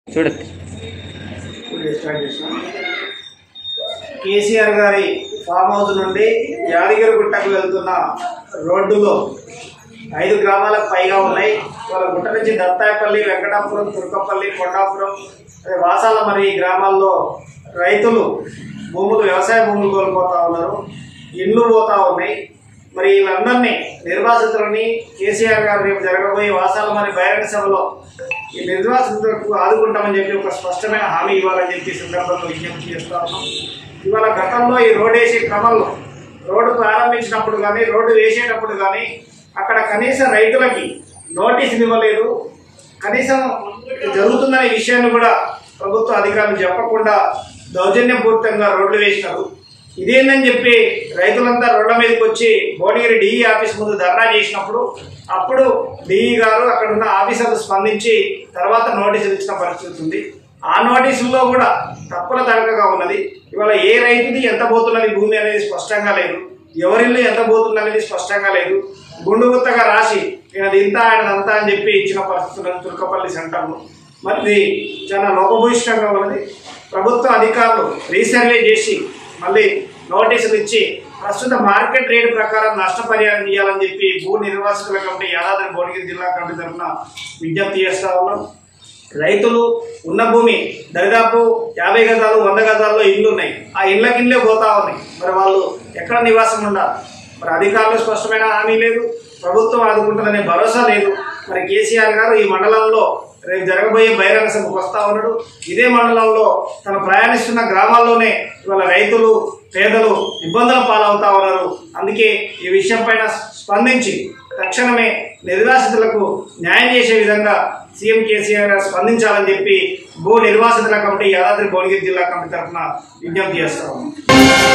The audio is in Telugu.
చూడద్దు ఇప్పుడు స్టార్ట్ చేసినాం కేసీఆర్ గారి ఫామ్ హౌస్ నుండి యాదగిరిగుట్టకు వెళ్తున్న రోడ్డులో ఐదు గ్రామాలకు పైగా ఉన్నాయి వాళ్ళ గుట్ట నుంచి దత్తాయపల్లి వెంకటాపురం తుర్కపల్లి కొండాపురం అదే వాసాల మరి ఈ గ్రామాల్లో రైతులు భూములు వ్యవసాయ భూములు కోల్పోతా ఉన్నారు ఇండ్లు పోతా ఉన్నాయి మరి వీళ్ళందరినీ నిర్వాసితులని కేసీఆర్ గారు రేపు జరగబోయే వాసాల మరి బహిరంగ సభలో ఈ నిర్వాసితులకు ఆదుకుంటామని చెప్పి ఒక స్పష్టమైన హామీ ఇవ్వాలని చెప్పి ఈ సందర్భంలో విజ్ఞప్తి చేస్తా ఉన్నాం ఇవాళ గతంలో ఈ రోడ్ వేసే క్రమంలో రోడ్డు ప్రారంభించినప్పుడు కానీ రోడ్డు వేసేటప్పుడు కానీ అక్కడ కనీసం రైతులకి నోటీసులు ఇవ్వలేదు కనీసం జరుగుతుందనే విషయాన్ని కూడా ప్రభుత్వ అధికారులు చెప్పకుండా దౌర్జన్యపూరితంగా రోడ్లు వేసినారు ఇదేందని చెప్పి రైతులంతా రోడ్ల మీదకి వచ్చి భువనగిరి డిఈ ఆఫీస్ ముందు ధర్నా చేసినప్పుడు అప్పుడు డిఈ గారు అక్కడ ఉన్న ఆఫీసర్లు స్పందించి తర్వాత నోటీసులు ఇచ్చిన పరిస్థితి ఉంది ఆ నోటీసుల్లో కూడా తప్పుల తడకగా ఉన్నది ఇవాళ ఏ రైతుది ఎంత పోతున్నది భూమి అనేది స్పష్టంగా లేదు ఎవరిల్లు ఎంత పోతుంది అనేది స్పష్టంగా లేదు గుండు గుత్తగా రాసి ఈయనది ఇంత ఆయనది అంత అని చెప్పి ఇచ్చిన పరిస్థితులను తుర్కపల్లి సెంటర్లో మరి ఇది చాలా లోపభూయిష్టంగా ఉన్నది ప్రభుత్వ అధికారులు రీసర్వే చేసి మళ్ళీ నోటీసులు ఇచ్చి ప్రస్తుత మార్కెట్ రేటు ప్రకారం నష్టపరిహారం ఇవ్వాలని చెప్పి భూ నిర్వాసితుల కమిటీ యాదాద్రి భువనగిరి జిల్లా కమిటీ తరఫున విజ్ఞప్తి చేస్తా ఉన్నాం రైతులు ఉన్న భూమి దరిదాపు యాభై గజాలు వంద గజాల్లో ఇళ్ళు ఉన్నాయి ఆ ఇళ్ళ కిందలే పోతా ఉన్నాయి మరి వాళ్ళు ఎక్కడ నివాసం ఉండాలి మరి అధికారులు స్పష్టమైన హామీ లేదు ప్రభుత్వం ఆదుకుంటుందనే భరోసా లేదు మరి కేసీఆర్ గారు ఈ మండలంలో రేపు జరగబోయే బహిరంగ సభకు వస్తా ఉన్నాడు ఇదే మండలంలో తను ప్రయాణిస్తున్న గ్రామాల్లోనే ఇవాళ రైతులు పేదలు ఇబ్బందుల పాలవుతా ఉన్నారు అందుకే ఈ విషయం పైన స్పందించి తక్షణమే నిర్వాసితులకు న్యాయం చేసే విధంగా సీఎం కేసీఆర్ గారు స్పందించాలని చెప్పి భూ నిర్వాసితుల కమిటీ యాదాద్రి భువనగిరి జిల్లా కమిటీ తరఫున విజ్ఞప్తి చేస్తా ఉన్నాం